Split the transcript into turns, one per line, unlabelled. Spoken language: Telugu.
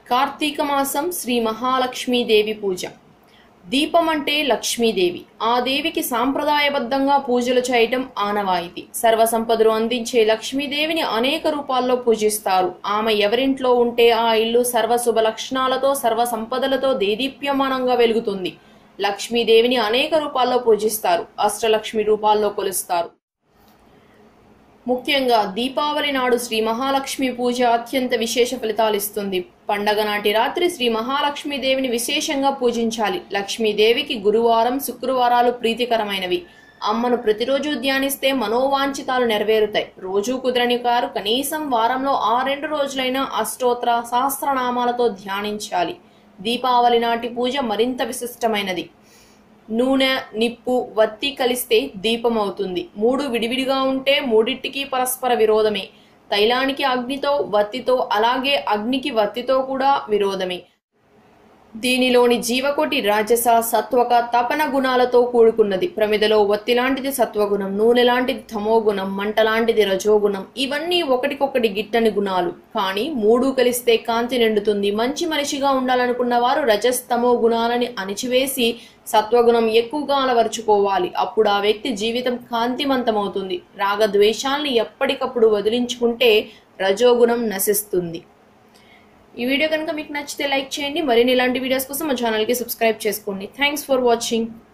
కార్తీక మాసం శ్రీ మహాలక్ష్మీదేవి పూజ దీపం అంటే లక్ష్మీదేవి ఆ దేవికి సాంప్రదాయబద్ధంగా పూజలు చేయటం ఆనవాయితీ సర్వసంపదలు అందించే లక్ష్మీదేవిని అనేక రూపాల్లో పూజిస్తారు ఆమె ఎవరింట్లో ఉంటే ఆ ఇల్లు సర్వ శుభ లక్షణాలతో సర్వ సంపదలతో దేదీప్యమానంగా వెలుగుతుంది లక్ష్మీదేవిని అనేక రూపాల్లో పూజిస్తారు అష్టలక్ష్మి రూపాల్లో కొలుస్తారు ముఖ్యంగా దీపావళి నాడు శ్రీ మహాలక్ష్మి పూజ అత్యంత విశేష ఫలితాలు ఇస్తుంది పండగ నాటి రాత్రి శ్రీ మహాలక్ష్మి దేవిని విశేషంగా పూజించాలి లక్ష్మీదేవికి గురువారం శుక్రవారాలు ప్రీతికరమైనవి అమ్మను ప్రతిరోజు ధ్యానిస్తే మనోవాంఛితాలు నెరవేరుతాయి రోజు కుదరని కారు కనీసం వారంలో ఆ రెండు రోజులైనా అష్టోత్తర సహస్రనామాలతో ధ్యానించాలి దీపావళి నాటి పూజ మరింత విశిష్టమైనది నూనె నిప్పు వత్తి కలిస్తే దీపం అవుతుంది మూడు విడివిడిగా ఉంటే మూడిటికి పరస్పర విరోధమే తైలానికి అగ్నితో వత్తితో అలాగే అగ్నికి వత్తితో కూడా విరోధమే దీనిలోని జీవకోటి రాజస సత్వక తపన గుణాలతో కూడుకున్నది ప్రమిదలో వత్తి లాంటిది సత్వగుణం నూనె లాంటిది తమోగుణం మంట లాంటిది రజోగుణం ఇవన్నీ ఒకటికొకటి గిట్టని గుణాలు కానీ మూడు కలిస్తే కాంతి నిండుతుంది మంచి మనిషిగా ఉండాలనుకున్న వారు రజస్తమో గుణాలని అణిచివేసి సత్వగుణం ఎక్కువగా అలవరుచుకోవాలి అప్పుడు ఆ వ్యక్తి జీవితం కాంతిమంతమవుతుంది రాగద్వేషాల్ని ఎప్పటికప్పుడు వదిలించుకుంటే రజోగుణం నశిస్తుంది ఈ వీడియో కనుక మీకు నచ్చితే లైక్ చేయండి మరిన్ని ఇలాంటి వీడియోస్ కోసం మా ఛానల్కి సబ్స్క్రైబ్ చేసుకోండి థ్యాంక్స్ ఫర్ వాచింగ్